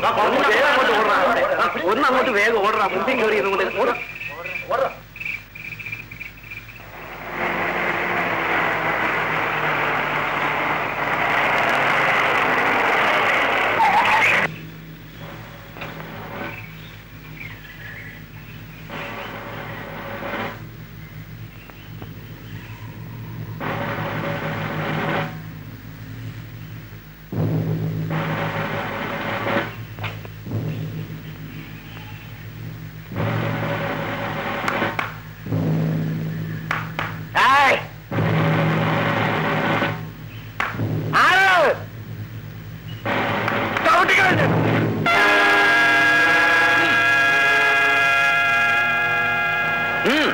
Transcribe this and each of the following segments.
ഒന്ന് വേഗം അങ്ങോട്ട് ഓടറാ ഒന്ന് അങ്ങോട്ട് വേഗം ഓടറാ മുമ്പിൽ കയറി ഇരുന്നുകൊണ്ട് ഓടാ ഓടാ ഏയ്! ആരാ? ചവിട്ടിക്കളഞ്ഞു. ഉം.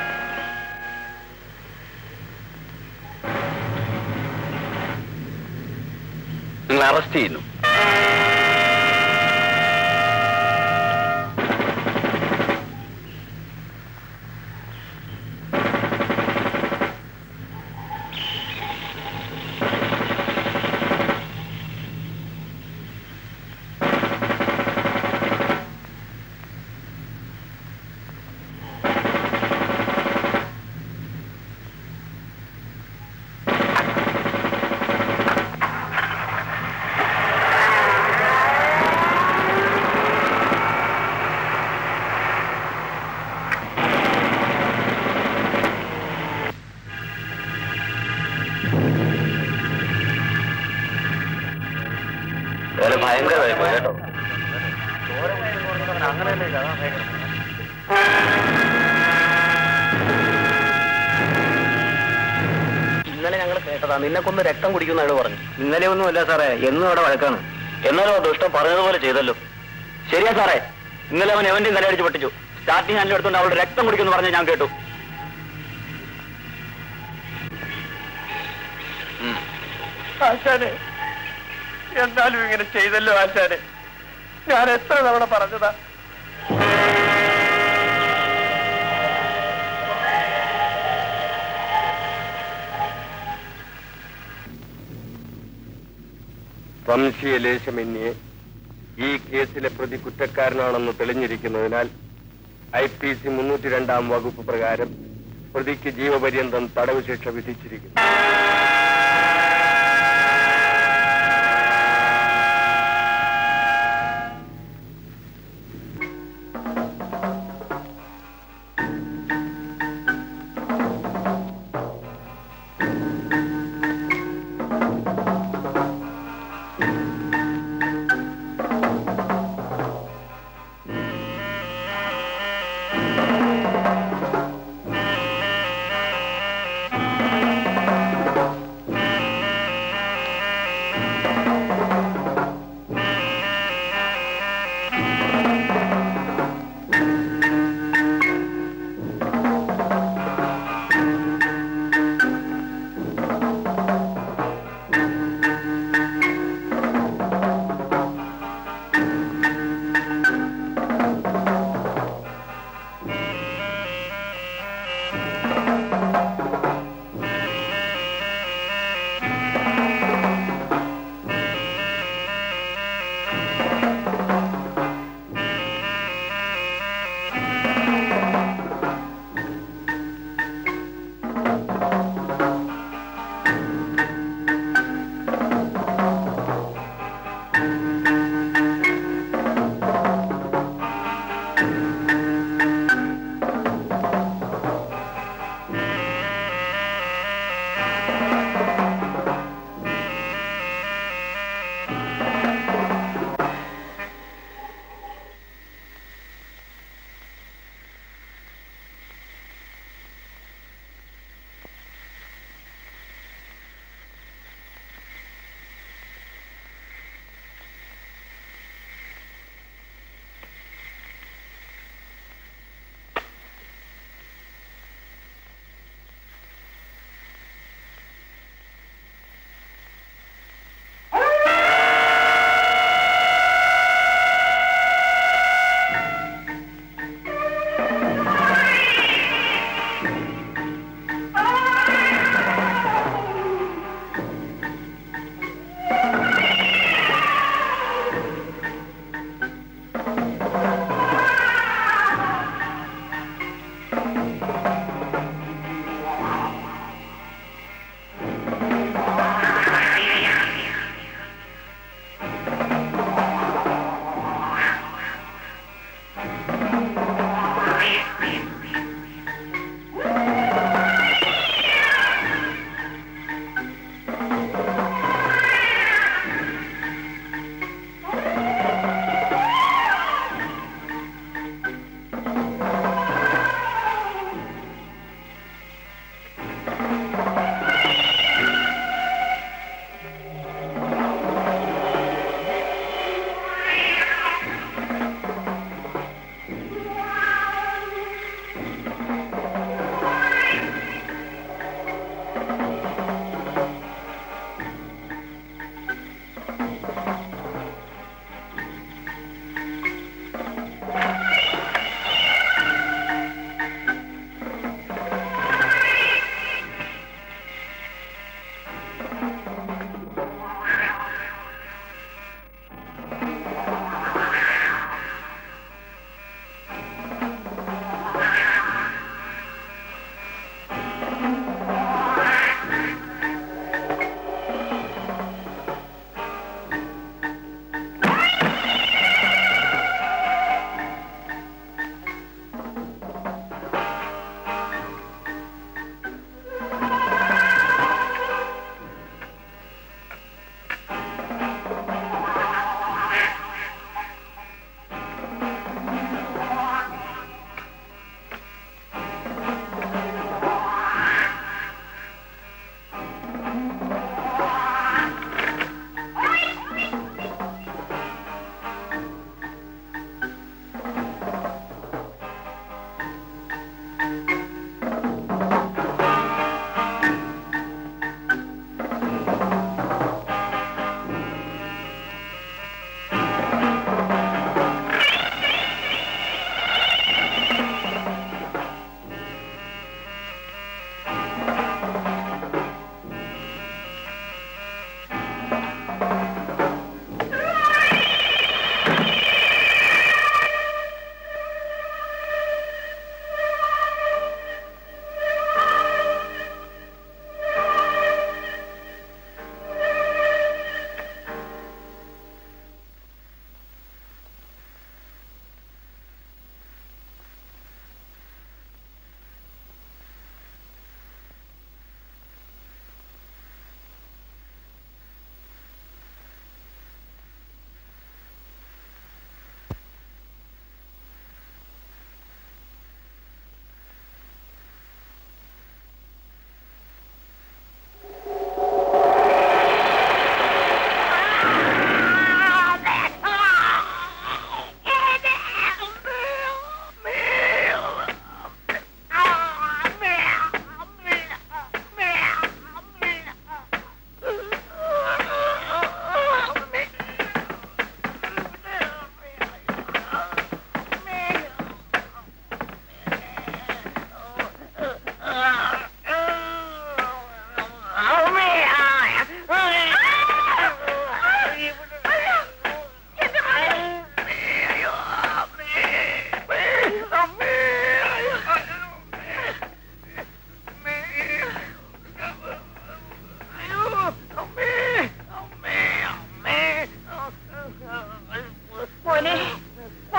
നിങ്ങൾ അറസ്റ്റ് ചെയ്യുന്നു വളരെ ഭയങ്കരമായി പോയി കേട്ടോ ഇന്നലെ ഞങ്ങൾ കേട്ടതാ നിന്നെ കൊന്ന് രക്തം കുടിക്കുന്ന അയാൾ പറഞ്ഞു ഇന്നലെ ഒന്നുമല്ല സാറേ എന്നും അവിടെ വഴക്കാണ് എന്നാലും ആ ദുഷ്ടം പറഞ്ഞതുപോലെ ചെയ്തല്ലോ ശരിയാ സാറേ ഇന്നലെ അവൻ എവന്റെയും തലയടിച്ച് പൊട്ടിച്ചു സ്റ്റാർട്ടിങ് ഹാൻഡിൽ എടുത്തുകൊണ്ട് അവളുടെ രക്തം കുടിക്കുന്നു പറഞ്ഞ് ഞാൻ കേട്ടു ആശാനെ എന്നാലും ഇങ്ങനെ ചെയ്തല്ലോ ആശാനെ ഞാൻ എത്ര തവണ പറഞ്ഞതാ വംശീയ ലേശമന്യെ ഈ കേസിലെ പ്രതി കുറ്റക്കാരനാണെന്ന് തെളിഞ്ഞിരിക്കുന്നതിനാൽ ഐ പി സി മുന്നൂറ്റി രണ്ടാം വകുപ്പ് പ്രകാരം പ്രതിക്ക് ജീവപര്യന്തം തടവ് ശിക്ഷ വിധിച്ചിരിക്കുന്നു ആ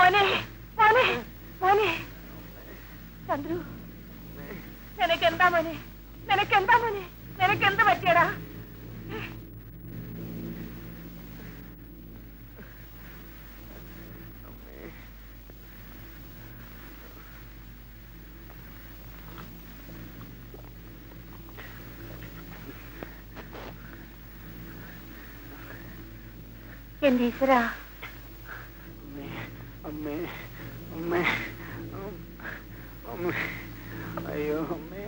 മോനെ മോനെ മോനെ ചന്ദ്രു നിനക്കെന്താ മോനെ നിനക്കെന്താ മോനെ നിനക്കെന്ത് പറ്റിയടാ എന്റെ ഈശ്വരാ അമ്മേ അമ്മേ അമ്മേ അയ്യോ അമ്മേ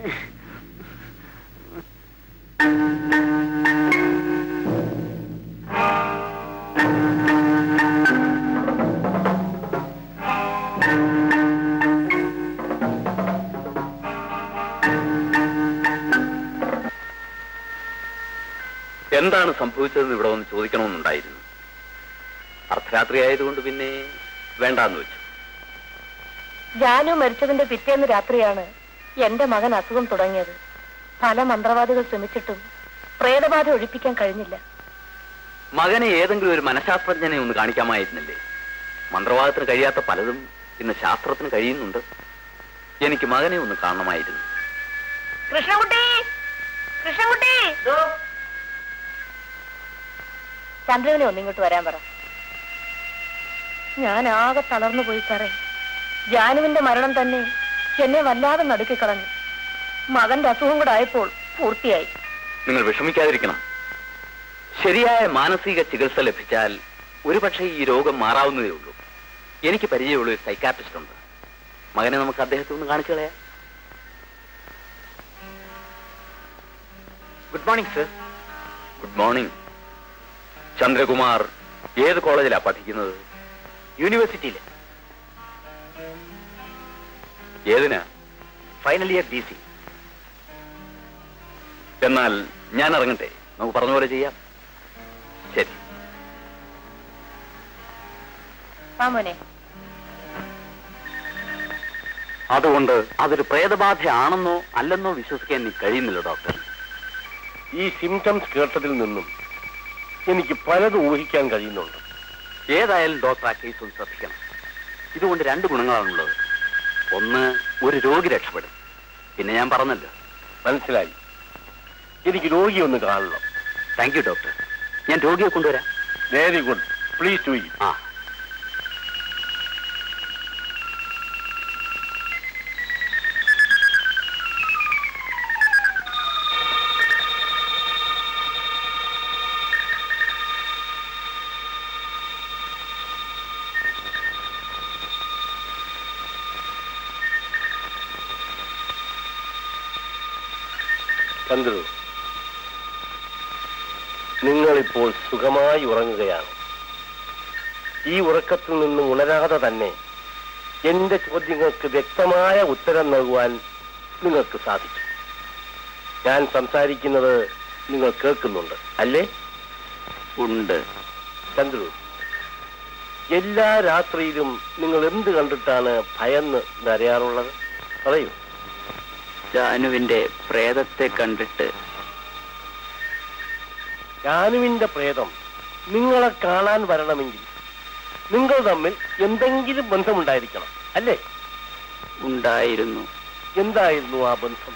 എന്താണ് സംഭവിച്ചതെന്ന് ഇവിടെ വന്ന് ചോദിക്കണമെന്നുണ്ടായിരുന്നു അർദ്ധരാത്രി ആയതുകൊണ്ട് പിന്നെ വേണ്ടാന്ന് വെച്ചു ജാനു മരിച്ചതിന്റെ പിറ്റേന്ന് രാത്രിയാണ് എന്റെ മകൻ അസുഖം തുടങ്ങിയത് പല മന്ത്രവാദികൾ ശ്രമിച്ചിട്ടും പ്രേതബാധ ഒഴിപ്പിക്കാൻ കഴിഞ്ഞില്ല മകനെ ഏതെങ്കിലും ഒരു മനഃശാസ്ത്രജ്ഞനെ ഒന്ന് കാണിക്കാമായിരുന്നില്ലേ മന്ത്രവാദത്തിന് കഴിയാത്ത പലതും ഇന്ന് ശാസ്ത്രത്തിന് കഴിയുന്നുണ്ട് എനിക്ക് മകനെ ഒന്ന് കാണണമായിരുന്നു കൃഷ്ണകുട്ടി കൃഷ്ണകുട്ടി ചന്ദ്രനെ ഒന്നിങ്ങോട്ട് വരാൻ പറ ഞാൻ ആകെ തളർന്നു പോയി സാറേ ജാനുവിന്റെ മരണം തന്നെ എന്നെ വല്ലാതെ നടുക്കിക്കളഞ്ഞു മകന്റെ അസുഖം കൂടെ ആയപ്പോൾ പൂർത്തിയായി നിങ്ങൾ വിഷമിക്കാതിരിക്കണം ശരിയായ മാനസിക ചികിത്സ ലഭിച്ചാൽ ഒരുപക്ഷെ ഈ രോഗം മാറാവുന്നതേ ഉള്ളൂ എനിക്ക് പരിചയമുള്ള ഒരു സൈക്കാട്രിസ്റ്റ് ഉണ്ട് മകനെ നമുക്ക് അദ്ദേഹത്തെ ഒന്ന് കാണിച്ചു കളയാം good morning sir good morning Chandrakumar ഏത് കോളേജിലാ പഠിക്കുന്നത് യൂണിവേഴ്സിറ്റിയിലെ ഏതിനാ ഫൈനൽ ഇയർ ഡി സി എന്നാൽ ഞാൻ ഇറങ്ങട്ടെ നമുക്ക് പറഞ്ഞ പോലെ ചെയ്യാം ശരി ആ മോനെ അതുകൊണ്ട് അതൊരു പ്രേതബാധയാണെന്നോ അല്ലെന്നോ വിശ്വസിക്കാൻ എനിക്ക് കഴിയുന്നില്ല ഡോക്ടർ ഈ സിംറ്റംസ് കേട്ടതിൽ നിന്നും എനിക്ക് പലതും ഊഹിക്കാൻ കഴിയുന്നുണ്ട് ഏതായാലും ഡോക്ടർ ആ കേസ് ഒന്ന് ശ്രദ്ധിക്കണം ഇതുകൊണ്ട് രണ്ട് ഗുണങ്ങളാണുള്ളത് ഒന്ന് ഒരു രോഗി രക്ഷപ്പെടും പിന്നെ ഞാൻ പറഞ്ഞല്ലോ മനസ്സിലായി എനിക്ക് രോഗി ഒന്ന് കാണണം താങ്ക് യു ഡോക്ടർ ഞാൻ രോഗിയെ കൊണ്ടുവരാം very good please do it ആ ചന്ദ്രു നിങ്ങളിപ്പോൾ സുഖമായി ഉറങ്ങുകയാണ് ഈ ഉറക്കത്തിൽ നിന്ന് ഉണരാതെ തന്നെ എന്റെ ചോദ്യങ്ങൾക്ക് വ്യക്തമായ ഉത്തരം നൽകുവാൻ നിങ്ങൾക്ക് സാധിക്കും ഞാൻ സംസാരിക്കുന്നത് നിങ്ങൾ കേൾക്കുന്നുണ്ട് അല്ലേ ഉണ്ട് ചന്ദ്രു എല്ലാ രാത്രിയിലും നിങ്ങൾ എന്ത് കണ്ടിട്ടാണ് ഭയന്ന് നരയാറുള്ളത് പറയൂ ജാനുവിന്റെ പ്രേതത്തെ കണ്ടിട്ട് ജാനുവിന്റെ പ്രേതം നിങ്ങളെ കാണാൻ വരണമെങ്കിൽ നിങ്ങൾ തമ്മിൽ എന്തെങ്കിലും ബന്ധമുണ്ടായിരിക്കണം അല്ലേ ഉണ്ടായിരുന്നു എന്തായിരുന്നു ആ ബന്ധം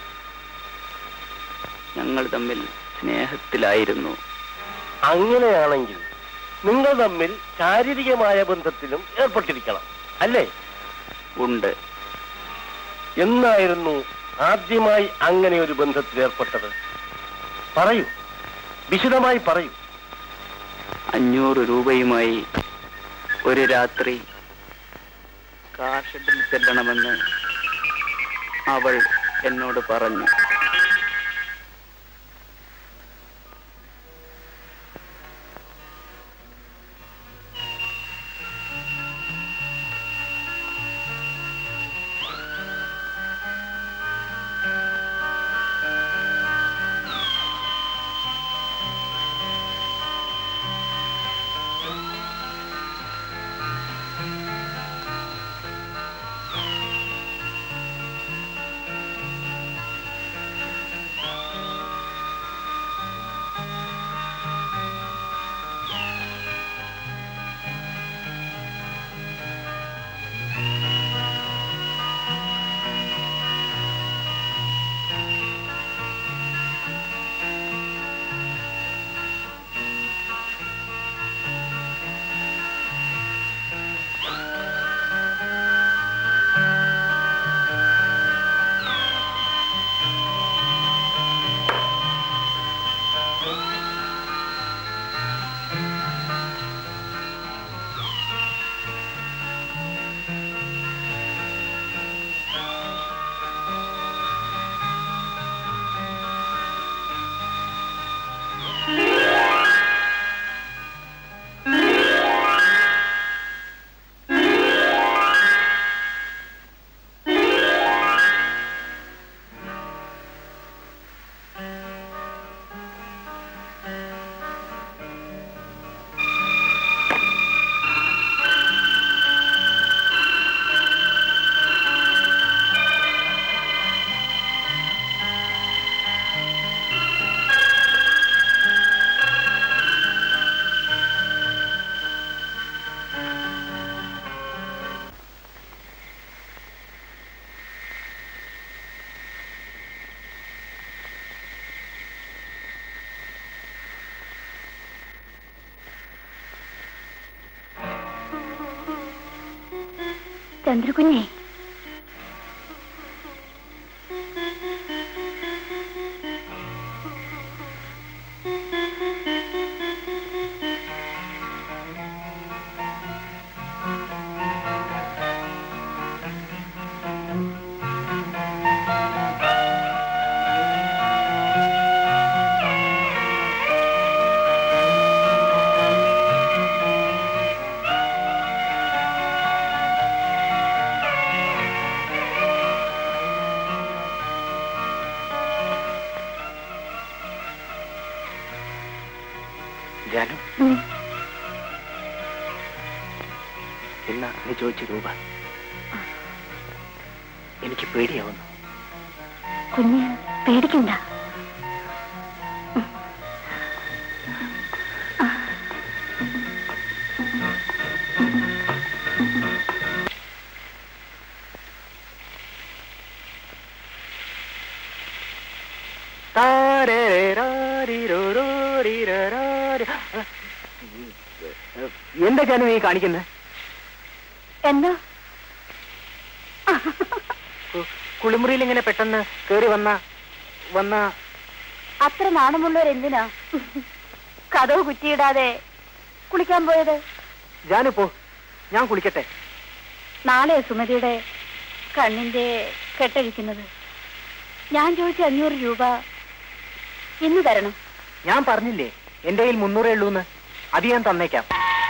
ഞങ്ങൾ തമ്മിൽ സ്നേഹത്തിലായിരുന്നു അങ്ങനെയാണെങ്കിൽ നിങ്ങൾ തമ്മിൽ ശാരീരികമായ ബന്ധത്തിലും ഏർപ്പെട്ടിരിക്കണം അല്ലേ ഉണ്ട് എന്നായിരുന്നു ആദ്യമായി അങ്ങനെ ഒരു ബന്ധത്തിൽ ഏർപ്പെട്ടത് പറയൂ വിശദമായി പറയൂ അഞ്ഞൂറ് രൂപയുമായി ഒരു രാത്രി കാർ ഷെഡിൽ ചെല്ലണമെന്ന് അവൾ എന്നോട് പറഞ്ഞു ചന്ദ്രകുഞ്ഞേ ജാനു എന്നാ നീ ചോദിച്ച രൂപ എനിക്ക് പേടിയാവുന്നു കുഞ്ഞ് പേടിക്കണ്ട എന്താ ജാനു നീ കാണിക്കുന്നത് എന്താ കുളിമുറിയിൽ ഇങ്ങനെ പെട്ടെന്ന് കേറി വന്ന വന്ന അത്ര നാണമുള്ളവർ എന്തിനാ കഥവ് കുറ്റിയിടാതെ കുളിക്കാൻ പോയത് ജാനു പോ ഞാൻ കുളിക്കട്ടെ നാളെ സുമതിയുടെ കണ്ണിന്റെ കെട്ടഴിക്കുന്നത് ഞാൻ ചോദിച്ച അഞ്ഞൂറ് രൂപ ഇന്ന് തരണം ഞാൻ പറഞ്ഞില്ലേ എന്റെ കയ്യിൽ മുന്നൂറേ ഉള്ളൂന്ന് അത് ഞാൻ തന്നേക്കാം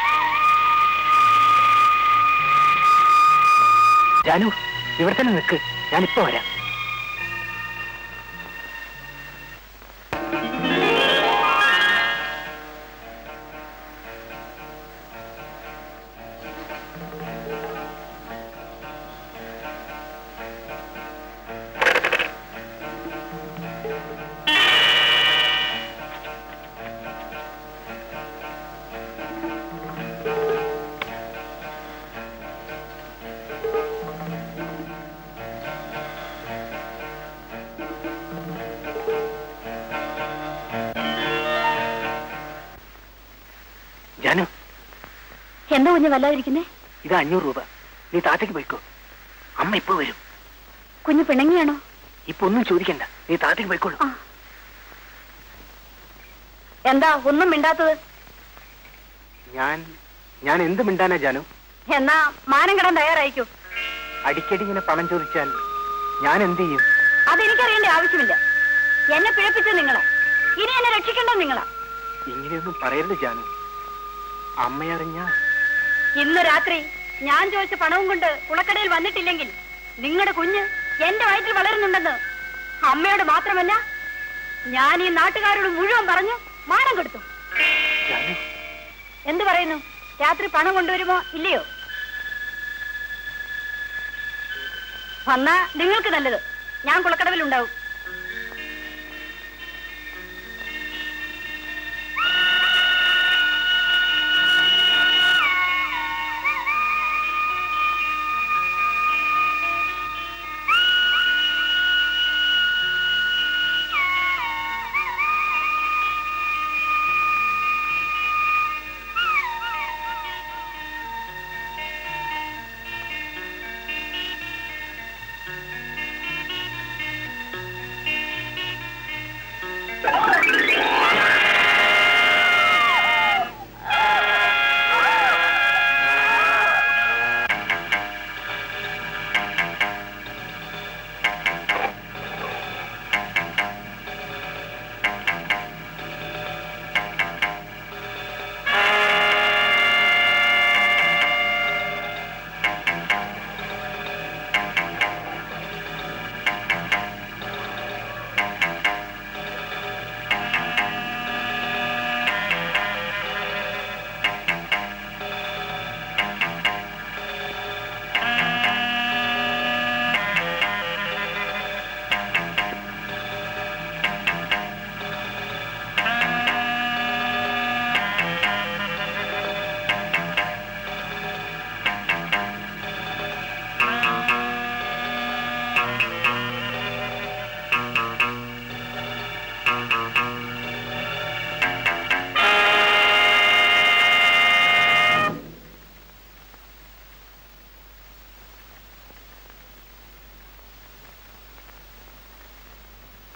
ജാനു ഇവിടെ തന്നെ നിൽക്ക് ഞാനിപ്പോ വരാം ജാനു എന്താ കുഞ്ഞ് വല്ലാതിരിക്കുന്നേ ഇത് അഞ്ഞൂറ് രൂപ നീ താത്തേക്ക് പോയിക്കോ അമ്മ ഇപ്പൊ വരും കുഞ്ഞ് പിണങ്ങിയാണോ ഇപ്പൊ ഒന്നും ചോദിക്കണ്ട നീ താത്തേക്ക് പോയിക്കോളൂ ആ. എന്താ ഒന്നും മിണ്ടാത്തത് ഞാൻ ഞാൻ എന്ത് മിണ്ടാനാ ജാനു എന്നാ മാനം കിടാൻ തയ്യാറായിക്കോ അടിക്കടി ഇങ്ങനെ പണം ചോദിച്ചാൽ ഞാൻ എന്ത് ചെയ്യും അതെനിക്കറിയേണ്ട ആവശ്യമില്ല എന്നെ പിഴപ്പിച്ചത് നിങ്ങളാ ഇനി എന്നെ രക്ഷിക്കേണ്ടത് നിങ്ങളാ ഇങ്ങനെയൊന്നും പറയരുത് ജാനു അമ്മയറിഞ്ഞ ഇന്ന് രാത്രി ഞാൻ ചോദിച്ച പണവും കൊണ്ട് കുളക്കടയിൽ വന്നിട്ടില്ലെങ്കിൽ നിങ്ങളുടെ കുഞ്ഞ് എന്റെ വയറ്റിൽ വളരുന്നുണ്ടെന്ന് അമ്മയോട് മാത്രമല്ല ഞാൻ ഈ നാട്ടുകാരോട് മുഴുവൻ പറഞ്ഞു മാനം കൊടുത്തു ജാനു എന്തു പറയുന്നു രാത്രി പണം കൊണ്ടുവരുമോ ഇല്ലയോ വന്നാ നിങ്ങൾക്ക് നല്ലത് ഞാൻ കുളക്കടവിൽ ഉണ്ടാവും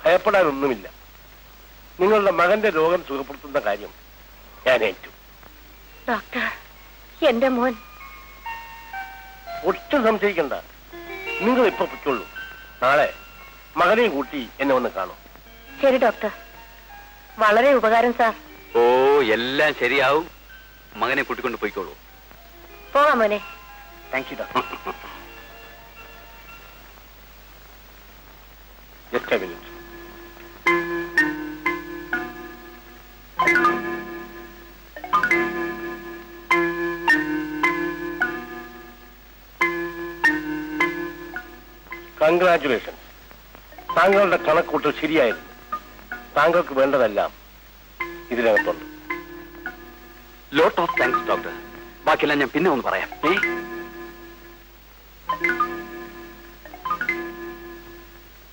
ഭയപ്പെടാനൊന്നുമില്ല നിങ്ങളുടെ മകന്റെ രോഗം സുഖപ്പെടുത്തുന്ന കാര്യം ഞാൻ ഏറ്റു ഡോക്ടർ എന്റെ മോൻ ഒട്ടും സംശയിക്കണ്ട നിങ്ങൾ ഇപ്പൊ പൊയ്ക്കൊള്ളൂ നാളെ മകനെയും കൂട്ടി എന്നെ ഒന്ന് കാണും ശരി ഡോക്ടർ വളരെ ഉപകാരം സാർ ഓ എല്ലാം ശരിയാവും മകനെ കൂട്ടിക്കൊണ്ട് പോയിക്കോളൂ പോകാം മോനെ thank you doctor just a minute congratulation താങ്കളുടെ കണക്കൂട്ടൽ ശരിയായിരുന്നു താങ്കൾക്ക് വേണ്ടതെല്ലാം ഇതിനകത്തുണ്ട് ലോട്ട് ഓഫ് താങ്ക്സ് ഡോക്ടർ ബാക്കിയെല്ലാം ഞാൻ പിന്നെ ഒന്ന് പറയാം ഏ